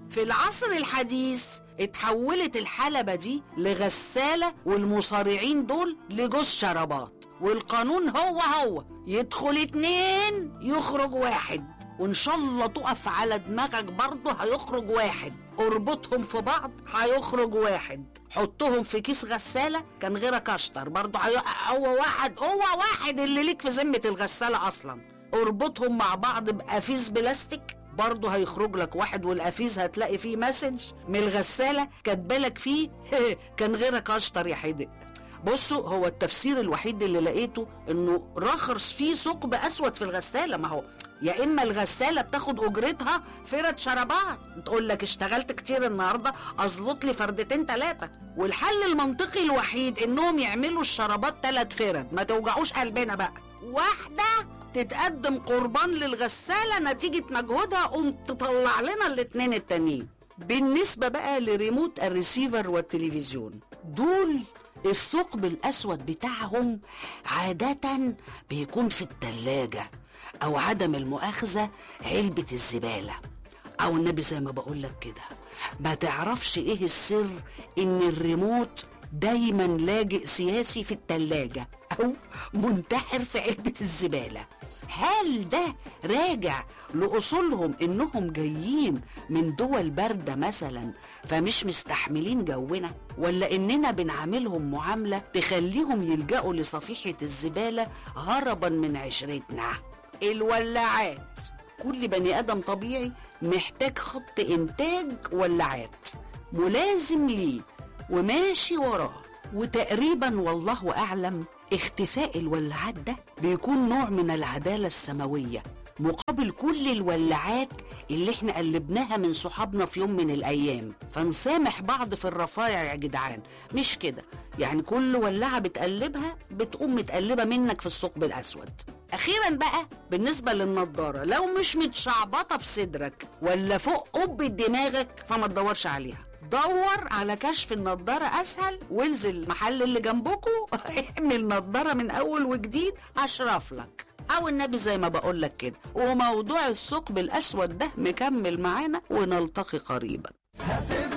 في العصر الحديث اتحولت الحلبة دي لغسالة والمصارعين دول لجوز شرابات والقانون هو هو يدخل اتنين يخرج واحد وان شاء الله تقف على دماغك برضه هيخرج واحد اربطهم في بعض هيخرج واحد حطهم في كيس غسالة كان غيرك اشطر برضه هي... هو واحد هو واحد اللي ليك في ذمة الغسالة اصلا اربطهم مع بعض بقفيز بلاستيك برضه هيخرج لك واحد والقفيز هتلاقي فيه مسج من الغسالة كاتبالك فيه كان غيرك اشطر يا حدق بصوا هو التفسير الوحيد اللي لقيته انه رخص فيه ثقب اسود في الغساله ما هو يا اما الغساله بتاخد اجرتها فرد شرابات تقول لك اشتغلت كتير النهارده ازلط لي فردتين ثلاثه والحل المنطقي الوحيد انهم يعملوا الشرابات ثلاث فرد ما توجعوش قلبنا بقى واحده تتقدم قربان للغساله نتيجه مجهودها قوم تطلع لنا الاتنين التانيين بالنسبه بقى لريموت الريسيفر والتلفزيون دول الثقب الأسود بتاعهم عادة بيكون في التلاجة أو عدم المؤاخذة علبة الزبالة أو النبي زي ما بقولك كده ما تعرفش إيه السر إن الريموت دايما لاجئ سياسي في التلاجة أو منتحر في علبة الزبالة هل ده راجع لأصولهم إنهم جايين من دول باردة مثلا فمش مستحملين جونا ولا إننا بنعاملهم معاملة تخليهم يلجأوا لصفيحة الزبالة هربا من عشرتنا الولاعات كل بني آدم طبيعي محتاج خط إنتاج ولاعات ملازم ليه وماشي وراه وتقريبا والله أعلم اختفاء الولاعات ده بيكون نوع من العدالة السماوية مقابل كل الولاعات اللي احنا قلبناها من صحابنا في يوم من الأيام فنسامح بعض في الرفايع يا جدعان مش كده يعني كل ولاعة بتقلبها بتقوم متقلبة منك في الثقب الأسود أخيرا بقى بالنسبة للنضارة لو مش متشعبطة في صدرك ولا فوق قبة دماغك فما تدورش عليها دور على كشف النضارة أسهل وانزل المحل اللي جنبكوا اعمل نضارة من أول وجديد أشرف لك أو النبي زي ما بقول لك كده وموضوع الثقب الأسود ده مكمل معانا ونلتقي قريبا